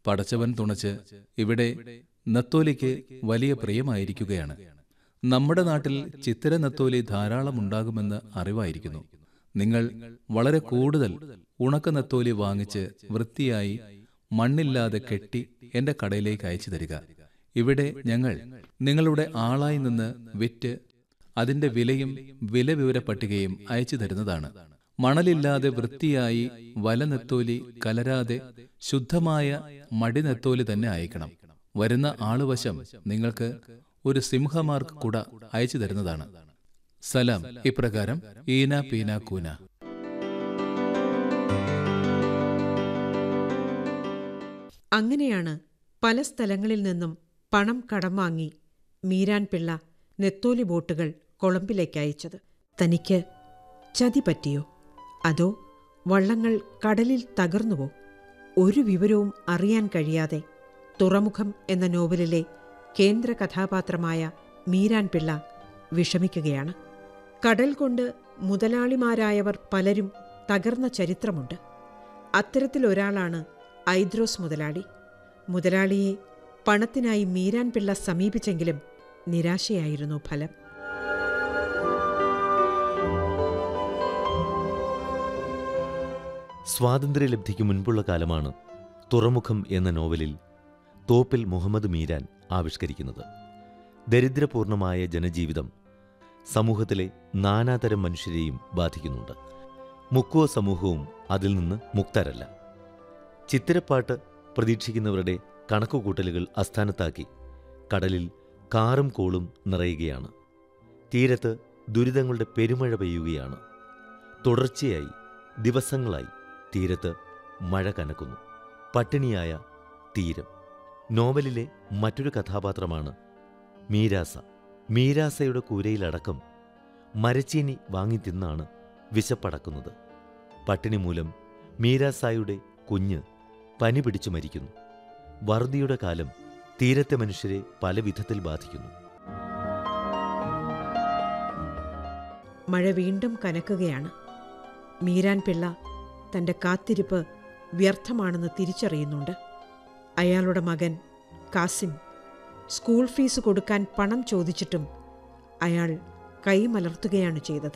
പടച്ചവൻ തുണച്ച് ഇവിടെ നത്തോലിക്ക് വലിയ പ്രിയമായിരിക്കുകയാണ് നമ്മുടെ നാട്ടിൽ ചിത്തിര നത്തോലി ധാരാളം ഉണ്ടാകുമെന്ന് അറിവായിരിക്കുന്നു നിങ്ങൾ വളരെ കൂടുതൽ ഉണക്ക നത്തോലി വാങ്ങിച്ച് വൃത്തിയായി മണ്ണില്ലാതെ കെട്ടി എന്റെ കടയിലേക്ക് അയച്ചു തരിക ഇവിടെ ഞങ്ങൾ നിങ്ങളുടെ ആളായി നിന്ന് വിറ്റ് അതിന്റെ വിലയും വില വിവര പട്ടികയും അയച്ചു തരുന്നതാണ് മണലില്ലാതെ വൃത്തിയായി വല നെത്തോലി കലരാതെ ശുദ്ധമായ മടി നെത്തോലി തന്നെ അയക്കണം വരുന്ന ആളുവശം നിങ്ങൾക്ക് ഒരു സിംഹമാർക്ക് കുട അയച്ചു തരുന്നതാണ് സലാം ഇപ്രകാരം ഈന പീന കൂന അങ്ങനെയാണ് പല സ്ഥലങ്ങളിൽ നിന്നും പണം കടം വാങ്ങി മീരാൻ പിള്ള നെത്തോലി ബോട്ടുകൾ കൊളംബിലേക്ക് അയച്ചത് തനിക്ക് ചതി പറ്റിയോ അതോ വള്ളങ്ങൾ കടലിൽ തകർന്നുവോ ഒരു വിവരവും അറിയാൻ കഴിയാതെ തുറമുഖം എന്ന നോവലിലെ കേന്ദ്ര കഥാപാത്രമായ മീരാൻ പിള്ള വിഷമിക്കുകയാണ് കടൽ കൊണ്ട് മുതലാളിമാരായവർ പലരും തകർന്ന ചരിത്രമുണ്ട് അത്തരത്തിലൊരാളാണ് ഐദ്രോസ് മുതലാളി മുതലാളിയെ പണത്തിനായി മീരാൻ പിള്ള സമീപിച്ചെങ്കിലും നിരാശയായിരുന്നു ഫലം സ്വാതന്ത്ര്യലബ്ധിക്ക് മുൻപുള്ള കാലമാണ് തുറമുഖം എന്ന നോവലിൽ തോപ്പിൽ മുഹമ്മദ് മീരാൻ ആവിഷ്കരിക്കുന്നത് ദരിദ്രപൂർണമായ ജനജീവിതം സമൂഹത്തിലെ നാനാതരം മനുഷ്യരെയും ബാധിക്കുന്നുണ്ട് മുക്കുവ സമൂഹവും അതിൽ നിന്ന് മുക്തരല്ല ചിത്തിരപ്പാട്ട് പ്രതീക്ഷിക്കുന്നവരുടെ കണക്കുകൂട്ടലുകൾ അസ്ഥാനത്താക്കി കടലിൽ കാറും കോളും നിറയുകയാണ് തീരത്ത് ദുരിതങ്ങളുടെ പെരുമഴ പെയ്യുകയാണ് തുടർച്ചയായി ദിവസങ്ങളായി തീരത്ത് മഴ കനക്കുന്നു പട്ടിണിയായ തീരം നോവലിലെ മറ്റൊരു കഥാപാത്രമാണ് മീരാസ മീരാസയുടെ കൂരയിലടക്കം മരച്ചീനി വാങ്ങിത്തിന്നാണ് വിശപ്പടക്കുന്നത് പട്ടിണി മൂലം മീരാസായുടെ കുഞ്ഞ് പനി പിടിച്ചു മരിക്കുന്നു വറുതിയുടെ കാലം തീരത്തെ മനുഷ്യരെ പല വിധത്തിൽ ബാധിക്കുന്നു മഴ വീണ്ടും കനക്കുകയാണ് മീരാൻ പിള്ള തന്റെ കാത്തിരിപ്പ് വ്യർത്ഥമാണെന്ന് തിരിച്ചറിയുന്നുണ്ട് അയാളുടെ മകൻ കാസിം സ്കൂൾ ഫീസ് കൊടുക്കാൻ പണം ചോദിച്ചിട്ടും അയാൾ കൈമലർത്തുകയാണ് ചെയ്തത്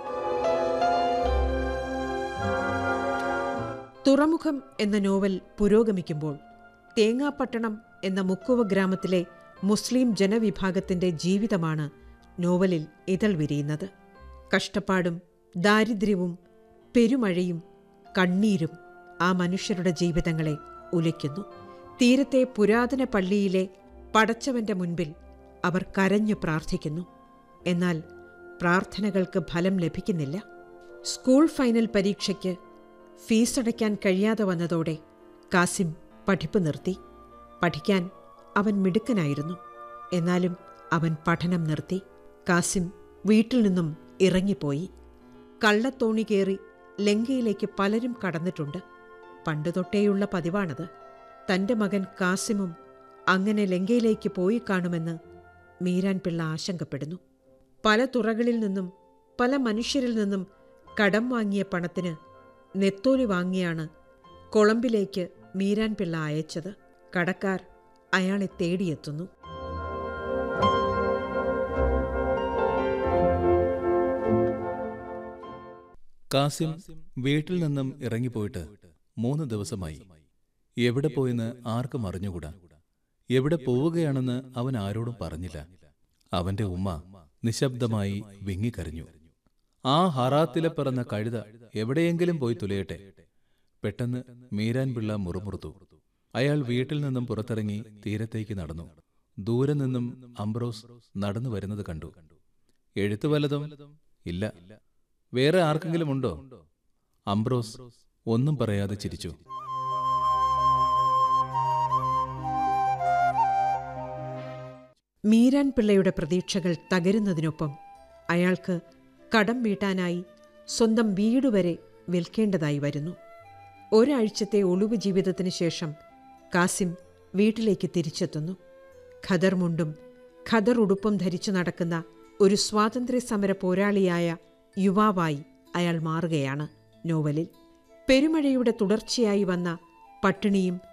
തുറമുഖം എന്ന നോവൽ പുരോഗമിക്കുമ്പോൾ തേങ്ങാപ്പട്ടണം എന്ന മുക്കുവ ഗ്രാമത്തിലെ മുസ്ലിം ജനവിഭാഗത്തിന്റെ ജീവിതമാണ് നോവലിൽ ഇതൾ വിരിയുന്നത് കഷ്ടപ്പാടും ദാരിദ്ര്യവും പെരുമഴയും കണ്ണീരും ആ മനുഷ്യരുടെ ജീവിതങ്ങളെ ഉലയ്ക്കുന്നു തീരത്തെ പുരാതന പള്ളിയിലെ പടച്ചവന്റെ മുൻപിൽ അവർ കരഞ്ഞു പ്രാർത്ഥിക്കുന്നു എന്നാൽ പ്രാർത്ഥനകൾക്ക് ഫലം ലഭിക്കുന്നില്ല സ്കൂൾ ഫൈനൽ പരീക്ഷയ്ക്ക് ഫീസടയ്ക്കാൻ കഴിയാതെ വന്നതോടെ കാസിം പഠിപ്പ് നിർത്തി പഠിക്കാൻ അവൻ മിടുക്കനായിരുന്നു എന്നാലും അവൻ പഠനം നിർത്തി കാസിം വീട്ടിൽ നിന്നും ഇറങ്ങിപ്പോയി കള്ളത്തോണി കയറി ലങ്കയിലേക്ക് പലരും കടന്നിട്ടുണ്ട് പണ്ടുതൊട്ടേയുള്ള പതിവാണത് തന്റെ മകൻ കാസിമും അങ്ങനെ ലങ്കയിലേക്ക് പോയി കാണുമെന്ന് മീരാൻ പിള്ള ആശങ്കപ്പെടുന്നു പല തുറകളിൽ നിന്നും പല മനുഷ്യരിൽ നിന്നും കടം വാങ്ങിയ പണത്തിന് നെത്തോലി വാങ്ങിയാണ് കൊളംബിലേക്ക് മീരാൻ പിള്ള അയച്ചത് കടക്കാർ അയാളെ തേടിയെത്തുന്നു കാസിം വീട്ടിൽ നിന്നും ഇറങ്ങിപ്പോയിട്ട് മൂന്ന് ദിവസമായി എവിടെ പോയെന്ന് ആർക്കും അറിഞ്ഞുകൂടാ എവിടെ പോവുകയാണെന്ന് അവൻ ആരോടും പറഞ്ഞില്ല അവന്റെ ഉമ്മ നിശബ്ദമായി വിങ്ങിക്കരഞ്ഞു ആ ഹറാത്തിലെ പിറന്ന കഴുത എവിടെയെങ്കിലും പോയി തുലയട്ടെ പെട്ടെന്ന് മീരാൻ പിള്ള മുറുമുറുത്തു അയാൾ വീട്ടിൽ നിന്നും പുറത്തിറങ്ങി തീരത്തേക്ക് നടന്നു ദൂരെ നിന്നും അംബ്രോസ് നടന്നു വരുന്നത് കണ്ടു എഴുത്തു വല്ലതും ഇല്ല വേറെ ആർക്കെങ്കിലും ഉണ്ടോ അംബ്രോസ് ഒന്നും പറയാതെ ചിരിച്ചു മീരാൻ പിള്ളയുടെ പ്രതീക്ഷകൾ തകരുന്നതിനൊപ്പം അയാൾക്ക് കടം വീട്ടാനായി സ്വന്തം വീട് വരെ വിൽക്കേണ്ടതായി വരുന്നു ഒരാഴ്ചത്തെ ഒളിവ് ജീവിതത്തിന് ശേഷം കാസിം വീട്ടിലേക്ക് തിരിച്ചെത്തുന്നു ഖദർ മുണ്ടും ഖദർ ഉടുപ്പും ധരിച്ചു നടക്കുന്ന ഒരു സ്വാതന്ത്ര്യ സമര പോരാളിയായ യുവാവായി അയാൾ മാറുകയാണ് നോവലിൽ പെരുമഴയുടെ തുടർച്ചയായി വന്ന പട്ടിണിയും